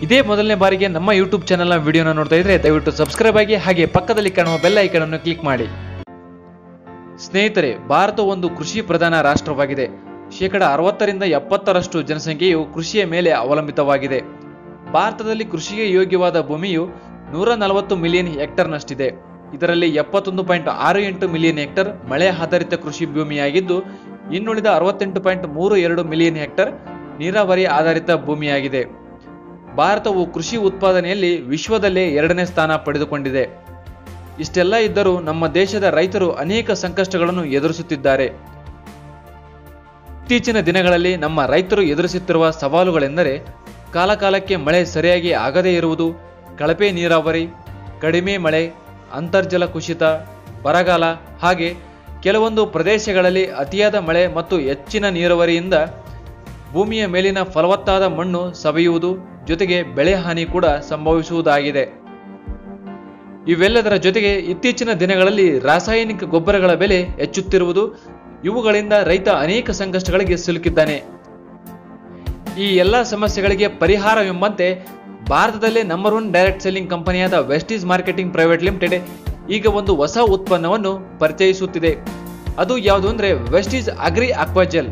ಇದೇ ಮೊದಲನೇ ಬಾರಿಗೆ ನಮ್ಮ ಯೂಟ್ಯೂಬ್ ಚಾನಲ್ನ ವಿಡಿಯೋನ ನೋಡ್ತಾ ಇದ್ರೆ ದಯವಿಟ್ಟು ಸಬ್ಸ್ಕ್ರೈಬ್ ಆಗಿ ಹಾಗೆ ಪಕ್ಕದಲ್ಲಿ ಕಾಣುವ ಬೆಲ್ ಐಕನ್ ಅನ್ನು ಕ್ಲಿಕ್ ಮಾಡಿ ಸ್ನೇಹಿತರೆ ಭಾರತ ಒಂದು ಕೃಷಿ ಪ್ರಧಾನ ರಾಷ್ಟ್ರವಾಗಿದೆ ಶೇಕಡ ಅರವತ್ತರಿಂದ ಎಪ್ಪತ್ತರಷ್ಟು ಜನಸಂಖ್ಯೆಯು ಕೃಷಿಯ ಮೇಲೆ ಅವಲಂಬಿತವಾಗಿದೆ ಭಾರತದಲ್ಲಿ ಕೃಷಿಗೆ ಯೋಗ್ಯವಾದ ಭೂಮಿಯು ನೂರ ನಲವತ್ತು ಮಿಲಿಯನ್ ಹೆಕ್ಟರ್ನಷ್ಟಿದೆ ಇದರಲ್ಲಿ ಎಪ್ಪತ್ತೊಂದು ಪಾಯಿಂಟ್ ಆರು ಎಂಟು ಮಿಲಿಯನ್ ಹೆಕ್ಟರ್ ಮಳೆ ಆಧಾರಿತ ಕೃಷಿ ಭೂಮಿಯಾಗಿದ್ದು ಇನ್ನುಳಿದ ಅರವತ್ತೆಂಟು ಪಾಯಿಂಟ್ ಮೂರು ಎರಡು ಮಿಲಿಯನ್ ಹೆಕ್ಟರ್ ನೀರಾವರಿ ಆಧಾರಿತ ಭೂಮಿಯಾಗಿದೆ ಭಾರತವು ಕೃಷಿ ಉತ್ಪಾದನೆಯಲ್ಲಿ ವಿಶ್ವದಲ್ಲೇ ಎರಡನೇ ಸ್ಥಾನ ಪಡೆದುಕೊಂಡಿದೆ ಇಷ್ಟೆಲ್ಲ ಇದ್ದರೂ ನಮ್ಮ ದೇಶದ ರೈತರು ಅನೇಕ ಸಂಕಷ್ಟಗಳನ್ನು ಎದುರಿಸುತ್ತಿದ್ದಾರೆ ಇತ್ತೀಚಿನ ದಿನಗಳಲ್ಲಿ ನಮ್ಮ ರೈತರು ಎದುರಿಸುತ್ತಿರುವ ಸವಾಲುಗಳೆಂದರೆ ಕಾಲಕಾಲಕ್ಕೆ ಮಳೆ ಸರಿಯಾಗಿ ಆಗದೇ ಇರುವುದು ಕಳಪೆ ನೀರಾವರಿ ಕಡಿಮೆ ಮಳೆ ಅಂತರ್ಜಲ ಕುಸಿತ ಬರಗಾಲ ಹಾಗೆ ಕೆಲವೊಂದು ಪ್ರದೇಶಗಳಲ್ಲಿ ಅತಿಯಾದ ಮಳೆ ಮತ್ತು ಹೆಚ್ಚಿನ ನೀರಾವರಿಯಿಂದ ಭೂಮಿಯ ಮೇಲಿನ ಫಲವತ್ತಾದ ಮಣ್ಣು ಸವೆಯುವುದು ಜೊತೆಗೆ ಬೆಳೆ ಹಾನಿ ಕೂಡ ಸಂಭವಿಸುವುದಾಗಿದೆ ಇವೆಲ್ಲದರ ಜೊತೆಗೆ ಇತ್ತೀಚಿನ ದಿನಗಳಲ್ಲಿ ರಾಸಾಯನಿಕ ಗೊಬ್ಬರಗಳ ಬೆಲೆ ಹೆಚ್ಚುತ್ತಿರುವುದು ಇವುಗಳಿಂದ ರೈತ ಅನೇಕ ಸಂಕಷ್ಟಗಳಿಗೆ ಸಿಲುಕಿದ್ದಾನೆ ಈ ಎಲ್ಲ ಸಮಸ್ಯೆಗಳಿಗೆ ಪರಿಹಾರವೆಂಬಂತೆ ಭಾರತದಲ್ಲೇ ನಂಬರ್ ಒನ್ ಡೈರೆಕ್ಟ್ ಸೆಲ್ಲಿಂಗ್ ಕಂಪನಿಯಾದ ವೆಸ್ಟೀಸ್ ಮಾರ್ಕೆಟಿಂಗ್ ಪ್ರೈವೇಟ್ ಲಿಮಿಟೆಡ್ ಈಗ ಒಂದು ಹೊಸ ಉತ್ಪನ್ನವನ್ನು ಪರಿಚಯಿಸುತ್ತಿದೆ ಅದು ಯಾವುದು ಅಂದ್ರೆ ವೆಸ್ಟೀಸ್ ಅಗ್ರಿ ಅಕ್ವಾಜೆಲ್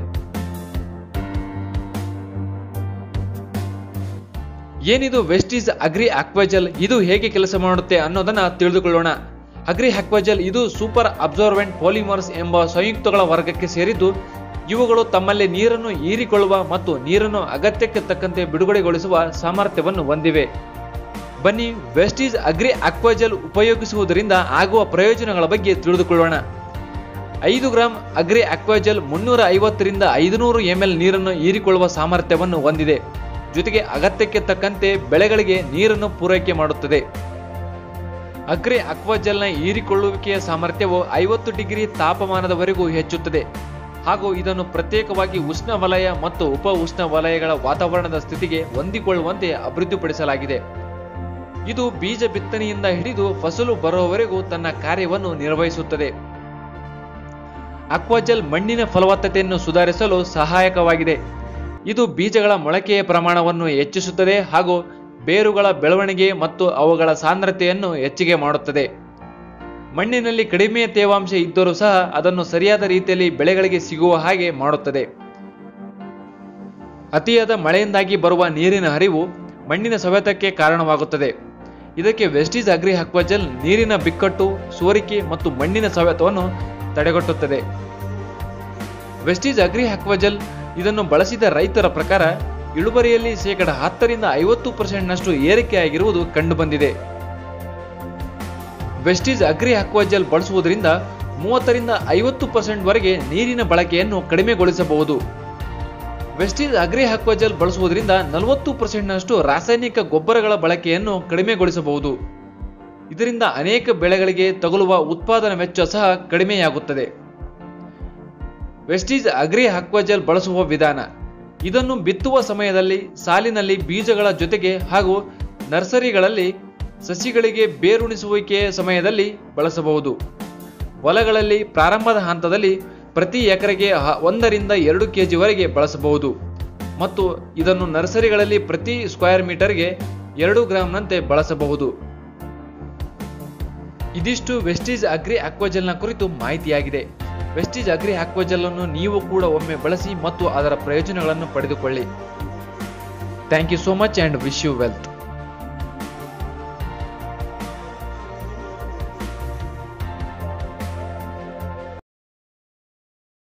ಏನಿದು ವೆಸ್ಟೀಸ್ ಅಗ್ರಿ ಅಕ್ವಾಜೆಲ್ ಇದು ಹೇಗೆ ಕೆಲಸ ಮಾಡುತ್ತೆ ಅನ್ನೋದನ್ನ ತಿಳಿದುಕೊಳ್ಳೋಣ ಅಗ್ರಿ ಅಕ್ವಾಜೆಲ್ ಇದು ಸೂಪರ್ ಅಬ್ಸರ್ವೆಂಟ್ ಪಾಲಿಮರ್ಸ್ ಎಂಬ ಸಂಯುಕ್ತಗಳ ವರ್ಗಕ್ಕೆ ಸೇರಿದ್ದು ಇವುಗಳು ತಮ್ಮಲ್ಲಿ ನೀರನ್ನು ಹೀರಿಕೊಳ್ಳುವ ಮತ್ತು ನೀರನ್ನು ಅಗತ್ಯಕ್ಕೆ ತಕ್ಕಂತೆ ಬಿಡುಗಡೆಗೊಳಿಸುವ ಸಾಮರ್ಥ್ಯವನ್ನು ಹೊಂದಿವೆ ಬನ್ನಿ ವೆಸ್ಟೀಸ್ ಅಗ್ರಿ ಅಕ್ವಾಜೆಲ್ ಉಪಯೋಗಿಸುವುದರಿಂದ ಆಗುವ ಪ್ರಯೋಜನಗಳ ಬಗ್ಗೆ ತಿಳಿದುಕೊಳ್ಳೋಣ ಐದು ಗ್ರಾಂ ಅಗ್ರಿ ಅಕ್ವಾಜೆಲ್ ಮುನ್ನೂರ ಐವತ್ತರಿಂದ ಐದುನೂರು ಎಂಎಲ್ ನೀರನ್ನು ಹೀರಿಕೊಳ್ಳುವ ಸಾಮರ್ಥ್ಯವನ್ನು ಹೊಂದಿದೆ ಜೊತೆಗೆ ಅಗತ್ಯಕ್ಕೆ ತಕ್ಕಂತೆ ಬೆಳೆಗಳಿಗೆ ನೀರನ್ನು ಪೂರೈಕೆ ಮಾಡುತ್ತದೆ ಅಗ್ರಿ ಅಕ್ವಾಜೆಲ್ನ ಹೀರಿಕೊಳ್ಳುವಿಕೆಯ ಸಾಮರ್ಥ್ಯವು ಐವತ್ತು ಡಿಗ್ರಿ ತಾಪಮಾನದವರೆಗೂ ಹೆಚ್ಚುತ್ತದೆ ಹಾಗೂ ಇದನ್ನು ಪ್ರತ್ಯೇಕವಾಗಿ ಉಷ್ಣ ವಲಯ ಮತ್ತು ಉಪ ಉಷ್ಣ ವಲಯಗಳ ವಾತಾವರಣದ ಸ್ಥಿತಿಗೆ ಹೊಂದಿಕೊಳ್ಳುವಂತೆ ಅಭಿವೃದ್ಧಿಪಡಿಸಲಾಗಿದೆ ಇದು ಬೀಜ ಬಿತ್ತನೆಯಿಂದ ಹಿಡಿದು ಫಸಲು ಬರುವವರೆಗೂ ತನ್ನ ಕಾರ್ಯವನ್ನು ನಿರ್ವಹಿಸುತ್ತದೆ ಅಕ್ವಾಜೆಲ್ ಮಣ್ಣಿನ ಫಲವತ್ತತೆಯನ್ನು ಸುಧಾರಿಸಲು ಸಹಾಯಕವಾಗಿದೆ ಇದು ಬೀಜಗಳ ಮೊಳಕೆಯ ಪ್ರಮಾಣವನ್ನು ಹೆಚ್ಚಿಸುತ್ತದೆ ಹಾಗೂ ಬೇರುಗಳ ಬೆಳವಣಿಗೆ ಮತ್ತು ಅವುಗಳ ಸಾಂದ್ರತೆಯನ್ನು ಹೆಚ್ಚಿಗೆ ಮಾಡುತ್ತದೆ ಮಣ್ಣಿನಲ್ಲಿ ಕಡಿಮೆ ತೇವಾಂಶ ಇದ್ದರೂ ಸಹ ಅದನ್ನು ಸರಿಯಾದ ರೀತಿಯಲ್ಲಿ ಬೆಳೆಗಳಿಗೆ ಸಿಗುವ ಹಾಗೆ ಮಾಡುತ್ತದೆ ಅತಿಯಾದ ಮಳೆಯಿಂದಾಗಿ ಬರುವ ನೀರಿನ ಹರಿವು ಮಣ್ಣಿನ ಸವೆತಕ್ಕೆ ಕಾರಣವಾಗುತ್ತದೆ ಇದಕ್ಕೆ ವೆಸ್ಟೀಸ್ ಅಗ್ರಿ ಅಕ್ವಾಜೆಲ್ ನೀರಿನ ಬಿಕ್ಕಟ್ಟು ಸೋರಿಕೆ ಮತ್ತು ಮಣ್ಣಿನ ಸವೆತವನ್ನು ತಡೆಗಟ್ಟುತ್ತದೆ ವೆಸ್ಟೀಸ್ ಅಗ್ರಿ ಅಕ್ವಾಜೆಲ್ ಇದನ್ನು ಬಳಸಿದ ರೈತರ ಪ್ರಕಾರ ಇಳುವರಿಯಲ್ಲಿ ಶೇಕಡ ಹತ್ತರಿಂದ ಐವತ್ತು ಪರ್ಸೆಂಟ್ನಷ್ಟು ಏರಿಕೆಯಾಗಿರುವುದು ಕಂಡುಬಂದಿದೆ ವೆಸ್ಟೀಸ್ ಅಗ್ರಿ ಅಕ್ವಾಜೆಲ್ ಬಳಸುವುದರಿಂದ ಮೂವತ್ತರಿಂದ ಐವತ್ತು ಪರ್ಸೆಂಟ್ ವರೆಗೆ ನೀರಿನ ಬಳಕೆಯನ್ನು ಕಡಿಮೆಗೊಳಿಸಬಹುದು ವೆಸ್ಟೀಸ್ ಅಗ್ರಿ ಅಕ್ವಾಜೆಲ್ ಬಳಸುವುದರಿಂದ ನಲವತ್ತು ಪರ್ಸೆಂಟ್ನಷ್ಟು ರಾಸಾಯನಿಕ ಗೊಬ್ಬರಗಳ ಬಳಕೆಯನ್ನು ಕಡಿಮೆಗೊಳಿಸಬಹುದು ಇದರಿಂದ ಅನೇಕ ಬೆಳೆಗಳಿಗೆ ತಗುಲುವ ಉತ್ಪಾದನಾ ವೆಚ್ಚ ಸಹ ಕಡಿಮೆಯಾಗುತ್ತದೆ ವೆಸ್ಟೀಸ್ ಅಗ್ರಿ ಅಕ್ವಾಜೆಲ್ ಬಳಸುವ ವಿಧಾನ ಇದನ್ನು ಬಿತ್ತುವ ಸಮಯದಲ್ಲಿ ಸಾಲಿನಲ್ಲಿ ಬೀಜಗಳ ಜೊತೆಗೆ ಹಾಗೂ ನರ್ಸರಿಗಳಲ್ಲಿ ಸಸಿಗಳಿಗೆ ಬೇರುಣಿಸುವಿಕೆಯ ಸಮಯದಲ್ಲಿ ಬಳಸಬಹುದು ಹೊಲಗಳಲ್ಲಿ ಪ್ರಾರಂಭದ ಹಂತದಲ್ಲಿ ಪ್ರತಿ ಎಕರೆಗೆ ಹ- ಒಂದರಿಂದ ಎರಡು ಕೆಜಿವರೆಗೆ ಬಳಸಬಹುದು ಮತ್ತು ಇದನ್ನು ನರ್ಸರಿಗಳಲ್ಲಿ ಪ್ರತಿ ಸ್ಕ್ವೇರ್ ಮೀಟರ್ಗೆ ಎರಡು ಗ್ರಾಂನಂತೆ ಬಳಸಬಹುದು ಇದಿಷ್ಟು ವೆಸ್ಟೀಸ್ ಅಗ್ರಿ ಅಕ್ವಾಜೆಲ್ನ ಕುರಿತು ಮಾಹಿತಿಯಾಗಿದೆ ವೆಸ್ಟೀಸ್ ಅಗ್ರಿ ಅಕ್ವಾಜೆಲ್ ಅನ್ನು ನೀವು ಕೂಡ ಒಮ್ಮೆ ಬಳಸಿ ಮತ್ತು ಅದರ ಪ್ರಯೋಜನಗಳನ್ನು ಪಡೆದುಕೊಳ್ಳಿ thank you so much and wish you wealth